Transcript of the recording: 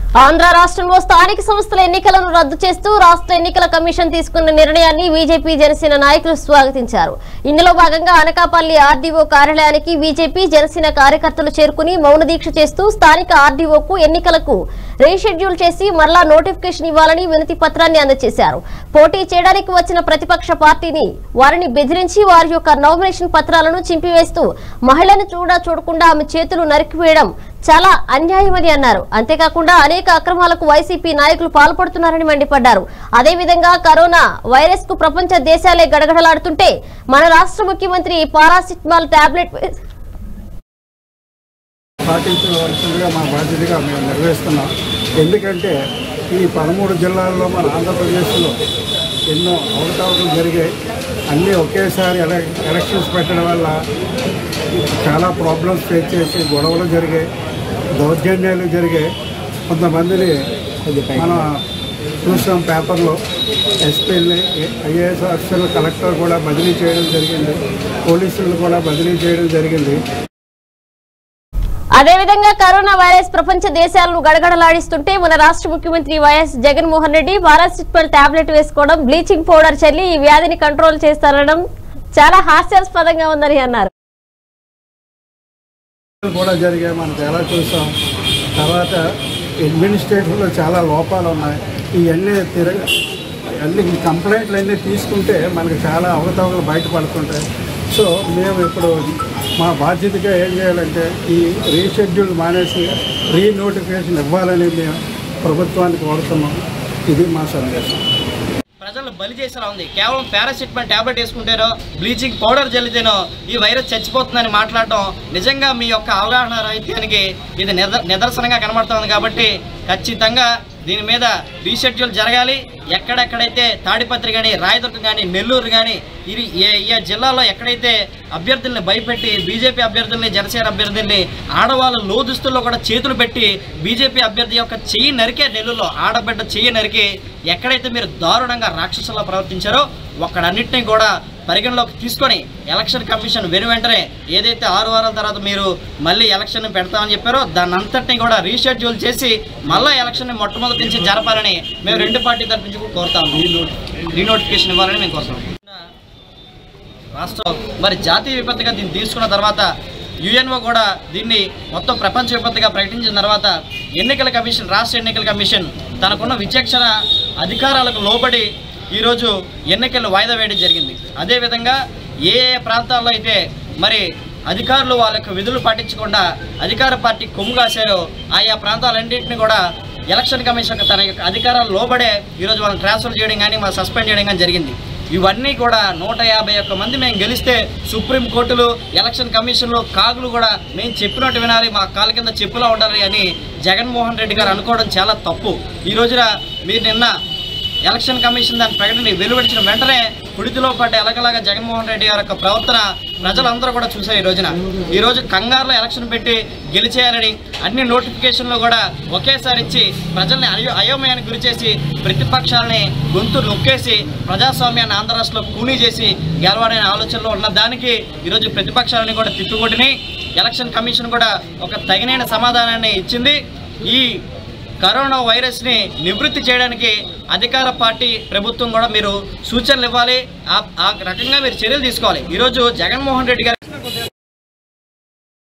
ఆంధ్ర రాష్ట్రంలో స్థానిక సంస్థల ఎన్నికలను రద్దు చేస్తూ రాష్ట్ర ఎన్నికల కమిషన్ తీసుకున్న నిర్ణయాన్ని బీజేపీ జనసేన నాయకులు స్వాగతించారు ఇందులో భాగంగా అనకాపల్లి ఆర్డీఓ కార్యాలయానికి బీజేపీ జనసేన కార్యకర్తలు చేరుకుని మౌన దీక్ష చేస్తూ స్థానిక ఆర్డీఓకు ఎన్నికలకు రీషెడ్యూల్ చేసి మరలా నోటిఫికేషన్ ఇవ్వాలని వినతి పత్రాన్ని అందజేశారు పోటీ చేయడానికి వచ్చిన ప్రతిపక్ష పార్టీని వారిని బెదిరించి వారి యొక్క నామినేషన్ పత్రాలను చింపివేస్తూ మహిళను చూడ చూడకుండా ఆమె చేతులు నరికివేయడం చాలా అన్యాయమని అన్నారు అంతేకాకుండా అనేక అక్రమాలకు వైసీపీ నాయకులు పాల్పడుతున్నారని మండిపడ్డారు అదేవిధంగా కరోనా వైరస్ కు ప్రపంచ దేశాలే గడగడలాడుతుంటే మన రాష్ట్ర ముఖ్యమంత్రి పారాసిటమాల్ టాబ్లెట్ పాటించవలసిందిగా మా బాధ్యతగా మేము నిర్వహిస్తున్నాం ఎందుకంటే ఈ పదమూడు జిల్లాల్లో మన ఆంధ్రప్రదేశ్లో ఎన్నో అవకతవకలు జరిగాయి అన్నీ ఒకేసారి ఎల ఎలక్షన్స్ పెట్టడం వల్ల చాలా ప్రాబ్లమ్స్ ఫేస్ చేసి గొడవలు జరిగాయి దౌర్జన్యాలు జరిగాయి కొంతమందిని మన చూసాం పేపర్లో ఎస్పీని ఐఏఎస్ ఆఫీసర్లు కలెక్టర్ కూడా బదిలీ చేయడం జరిగింది పోలీసులు కూడా బదిలీ చేయడం జరిగింది అదేవిధంగా కరోనా వైరస్ ప్రపంచ దేశాలను గడగడలాడిస్తుంటే మన రాష్ట్ర ముఖ్యమంత్రి YS Jaganmohan Reddy paracetamol tablet వేసుకోవడం బ్లీచింగ్ పౌడర్ చల్లి ఈ వ్యాధిని కంట్రోల్ చేస్తారనడం చాలా హాస్యాస్పదంగా ఉందని అన్నారు కూడా జరిగాయి మనం చాలా చూసాం తర్వాత అడ్మినిస్ట్రేటివ్లో చాలా లోపాలు ఉన్నాయి ఇవన్నీ తిరగ అన్ని కంప్లైంట్లు అన్నీ తీసుకుంటే మనకు చాలా అవకతవకలు బయటపడుతుంటాయి సో మేము ఇప్పుడు మా బాధ్యతగా ఏం చేయాలంటే ఈ రీషెడ్యూల్ మానేసి రీ నోటిఫికేషన్ ఇవ్వాలని మేము ప్రభుత్వానికి కోరుతున్నాం ఇది మా సందేశం ప్రజలను బలి చేసేలా ఉంది కేవలం పారాసిటమాల్ టాబ్లెట్ వేసుకుంటేనో బ్లీచింగ్ పౌడర్ జల్లితేనో ఈ వైరస్ చచ్చిపోతుందని మాట్లాడటం నిజంగా మీ యొక్క అవగాహన రాహిత్యానికి ఇది నిద నిదర్శనంగా కనబడుతుంది కాబట్టి ఖచ్చితంగా దీని మీద రీషెడ్యూల్ జరగాలి ఎక్కడెక్కడైతే తాడిపత్రి కానీ రాయదుర్గం కానీ నెల్లూరు కానీ ఇది ఏ ఏ జిల్లాలో ఎక్కడైతే అభ్యర్థుల్ని భయపెట్టి బీజేపీ అభ్యర్థుల్ని జనసేన అభ్యర్థుల్ని ఆడవాళ్ళు లోదుస్తుల్లో కూడా చేతులు పెట్టి బీజేపీ అభ్యర్థి యొక్క చెయ్యి నరికే నెల్లూరులో ఆడబిడ్డ చెయ్యి నరికి ఎక్కడైతే మీరు దారుణంగా రాక్షసులా ప్రవర్తించారో ఒక్కడన్నింటినీ కూడా పరిగణలోకి తీసుకొని ఎలక్షన్ కమిషన్ వెను వెంటనే ఏదైతే ఆరు వారాల తర్వాత మీరు మళ్ళీ ఎలక్షన్ పెడతామని చెప్పారో దాన్ని అంతటిని కూడా రీషెడ్యూల్ చేసి మళ్ళీ ఎలక్షన్ మొట్టమొదటి నుంచి జరపాలని మేము రెండు పార్టీ తరఫు నుంచి కూడా కోరుతాము రీనోటిఫికేషన్ ఇవ్వాలని మేము కోరుతాం రాష్ట్రం మరి జాతీయ విపత్తుగా దీన్ని తీసుకున్న తర్వాత యుఎన్ఓ కూడా దీన్ని మొత్తం ప్రపంచ విపత్తుగా ప్రకటించిన తర్వాత ఎన్నికల కమిషన్ రాష్ట్ర ఎన్నికల కమిషన్ తనకున్న విచక్షణ అధికారాలకు లోబడి ఈరోజు ఎన్నికలు వాయిదా వేయడం జరిగింది అదేవిధంగా ఏ ఏ ప్రాంతాల్లో అయితే మరి అధికారులు వాళ్ళ యొక్క విధులు పాటించకుండా అధికార పార్టీ కొమ్ము కాశారో ఆయా ప్రాంతాలన్నింటినీ కూడా ఎలక్షన్ కమిషన్ తన యొక్క అధికారాలు లోబడే ఈరోజు వాళ్ళని ట్రాన్స్ఫర్ చేయడం కానీ మా సస్పెండ్ చేయడం కానీ జరిగింది ఇవన్నీ కూడా నూట యాభై ఒక్క మంది మేము గెలిస్తే సుప్రీం కోర్టులు ఎలక్షన్ కమిషన్లు కాగులు కూడా మేము చెప్పినట్టు వినాలి మా కాళ్ళ కింద చెప్పులా ఉండాలి అని జగన్మోహన్ రెడ్డి గారు అనుకోవడం చాలా తప్పు ఈ రోజున మీరు నిన్న ఎలక్షన్ కమిషన్ దాని ప్రకటన వెలువడించిన వెంటనే కుడితిలో పడ్డ ఎలకలాగా జగన్మోహన్ రెడ్డి గారి యొక్క ప్రవర్తన ప్రజలందరూ కూడా చూశారు ఈ రోజున ఈ రోజు కంగారులో ఎలక్షన్ పెట్టి గెలిచేయాలని అన్ని నోటిఫికేషన్లు కూడా ఒకేసారి ఇచ్చి ప్రజల్ని అయో అయోమయానికి గురి చేసి ప్రతిపక్షాలని గొంతు నొక్కేసి ప్రజాస్వామ్యాన్ని ఆంధ్ర రాష్ట్రంలో కూనీ చేసి గెలవాలనే ఆలోచనలో ఉన్న దానికి ఈరోజు ప్రతిపక్షాలని కూడా తిట్టుకొట్టినాయి ఎలక్షన్ కమిషన్ కూడా ఒక తగినైన సమాధానాన్ని ఇచ్చింది ఈ కరోనా వైరస్ని నివృత్తి చేయడానికి అధికార పార్టీ ప్రభుత్వం కూడా మీరు సూచనలు ఇవ్వాలి ఆ ఆ రకంగా మీరు చర్యలు తీసుకోవాలి ఈరోజు జగన్మోహన్ రెడ్డి గారు